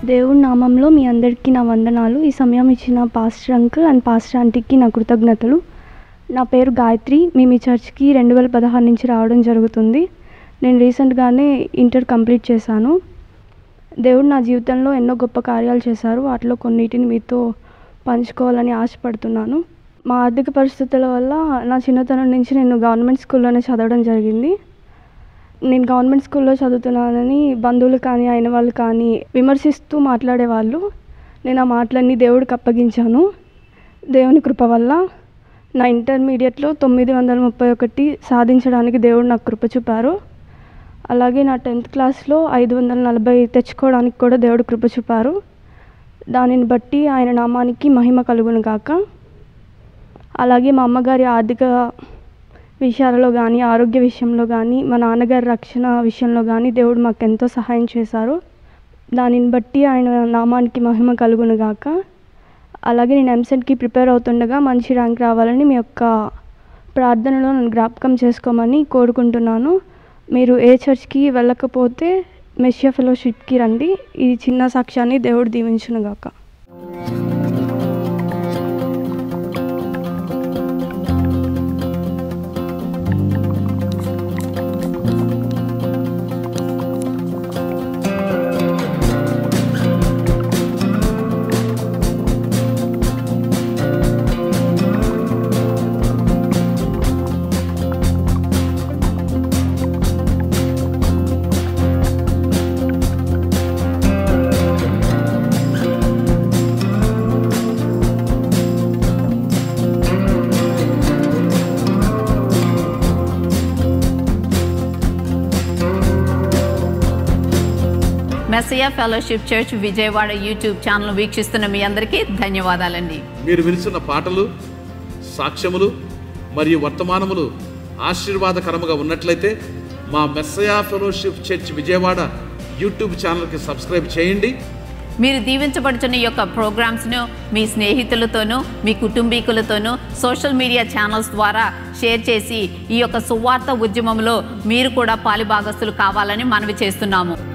దేవుడి నామంలో మీ అందరికీ నా వందనాలు ఈ సమయం ఇచ్చిన పాస్టర్ అంకుల్ అండ్ పాస్టర్ ఆంటీకి నా కృతజ్ఞతలు నా పేరు గాయత్రి మేము ఈ చర్చ్కి రెండు వేల పదహారు నుంచి రావడం జరుగుతుంది నేను రీసెంట్గానే ఇంటర్ కంప్లీట్ చేశాను దేవుడు నా జీవితంలో ఎన్నో గొప్ప కార్యాలు చేశారు వాటిలో కొన్నిటిని మీతో పంచుకోవాలని ఆశపడుతున్నాను మా ఆర్థిక పరిస్థితుల వల్ల నా చిన్నతనం నుంచి నేను గవర్నమెంట్ స్కూల్లోనే చదవడం జరిగింది నేను గవర్నమెంట్ స్కూల్లో చదువుతున్నానని బంధువులు కానీ అయిన వాళ్ళు కానీ విమర్శిస్తూ మాట్లాడేవాళ్ళు నేను ఆ మాటలన్నీ దేవుడికి అప్పగించాను దేవుని కృప వల్ల నా ఇంటర్మీడియట్లో తొమ్మిది వందల ముప్పై ఒకటి సాధించడానికి దేవుడు నాకు కృప చూపారు అలాగే నా టెన్త్ క్లాస్లో ఐదు వందల నలభై తెచ్చుకోవడానికి కూడా దేవుడు కృప చూపారు దానిని బట్టి ఆయన నామానికి మహిమ కలుగును గాక అలాగే మా అమ్మగారి ఆర్థిక విషయాలలో కానీ ఆరోగ్య విషయంలో కానీ మా నాన్నగారి రక్షణ విషయంలో కానీ దేవుడు మాకు ఎంతో సహాయం చేశారు దానిని బట్టి ఆయన నామానికి మహిమ కలుగును గాక అలాగే నేను ఎంసెట్కి ప్రిపేర్ అవుతుండగా మంచి ర్యాంక్ రావాలని మీ యొక్క ప్రార్థనలో నన్ను జ్ఞాపకం చేసుకోమని కోరుకుంటున్నాను మీరు ఏ చర్చ్కి వెళ్ళకపోతే మెషియా ఫెలోషిప్కి రండి ఈ చిన్న సాక్ష్యాన్ని దేవుడు దీవించును గాక messiah fellowship church Vijayawada YouTube channel వీక్షిస్తున్న మీ అందరికీ ధన్యవాదాలండి మీరు వినిస్తున్న పాటలు సాక్ష్యములు మరియు వర్తమానములు ఆశీర్వాదకరముగా ఉన్నట్లయితే మా messiah fellowship church Vijayawada YouTube ఛానల్కి సబ్స్క్రైబ్ చేయండి మీరు దీవించబడుతున్న ఈ యొక్క ప్రోగ్రామ్స్ను మీ స్నేహితులతోనూ మీ కుటుంబీకులతోనూ సోషల్ మీడియా ఛానల్స్ ద్వారా షేర్ చేసి ఈ యొక్క సువార్త ఉద్యమంలో మీరు కూడా పాలిభాగస్తులు కావాలని మనవి చేస్తున్నాము